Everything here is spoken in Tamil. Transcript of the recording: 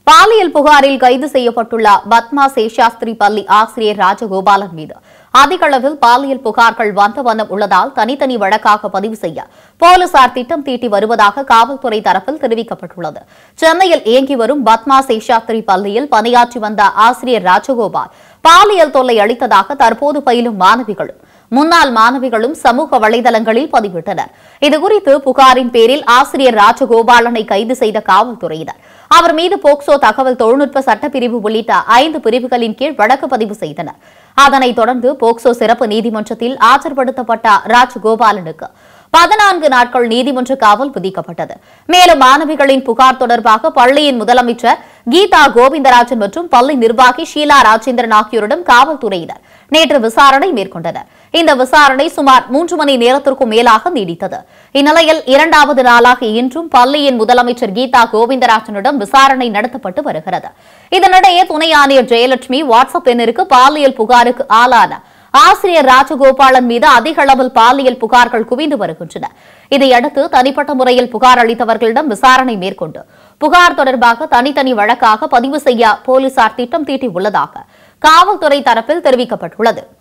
பாலியல் புகாரில் கைது செய்யப்பட்டுள்ள பத்மா சேஷாஸ்திரி பள்ளி ஆசிரியர் ராஜகோபாலன் மீது அதிக அளவில் பாலியல் புகார்கள் வந்த வண்ணம் உள்ளதால் தனித்தனி வழக்காக பதிவு செய்ய போலீசார் திட்டம் தீட்டி வருவதாக காவல்துறை தரப்பில் தெரிவிக்கப்பட்டுள்ளது சென்னையில் இயங்கி வரும் பத்மா சேஷாஸ்திரி பள்ளியில் பணியாற்றி வந்த ஆசிரியர் ராஜகோபால் பாலியல் தொல்லை அளித்ததாக தற்போது பயிலும் மாணவிகளும் முன்னாள் மாணவிகளும் சமூக வலைதளங்களில் பதிவிட்டனர் இதுகுறித்து புகாரின் பேரில் ஆசிரியர் ராஜகோபாலனை கைது செய்த காவல்துறையினர் அவர் மீது போக்சோ தகவல் தொழில்நுட்ப சட்டப்பிரிவு உள்ளிட்ட ஐந்து பிரிவுகளின் கீழ் வழக்கு பதிவு செய்தனர் அதனைத் தொடர்ந்து போக்சோ சிறப்பு நீதிமன்றத்தில் ஆஜர்படுத்தப்பட்ட ராஜகோபாலனுக்கு பதினான்கு நாட்கள் நீதிமன்ற காவல் விதிக்கப்பட்டது மேலும் மாணவிகளின் புகார் தொடர்பாக பள்ளியின் முதலமைச்சர் கீதா கோவிந்தராஜன் மற்றும் பள்ளி நிர்வாகி ஷீலா ராஜேந்திரன் ஆகியோரிடம் காவல்துறையினர் நேற்று விசாரணை மேற்கொண்டனர் இந்த விசாரணை சுமார் மூன்று மணி நேரத்திற்கும் மேலாக நீடித்தது இந்நிலையில் இரண்டாவது நாளாக இன்றும் பள்ளியின் முதலமைச்சர் கீதா கோவிந்தராஜனிடம் விசாரணை நடத்தப்பட்டு வருகிறது இதனிடையே துணை ஆணையர் ஜெயலட்சுமி வாட்ஸ்அப் எண்ணிற்கு பாலியல் புகாருக்கு ஆளான ஆசிரியர் ராஜகோபாலன் மீது அதிக அளவில் பாலியல் புகார்கள் குவிந்து வருகின்றன இதையடுத்து தனிப்பட்ட முறையில் புகார் அளித்தவர்களிடம் விசாரணை மேற்கொண்டு புகார் தொடர்பாக தனித்தனி வழக்காக பதிவு செய்ய போலீசார் திட்டம் தீட்டியுள்ளதாக காவல்துறை தரப்பில் தெரிவிக்கப்பட்டுள்ளது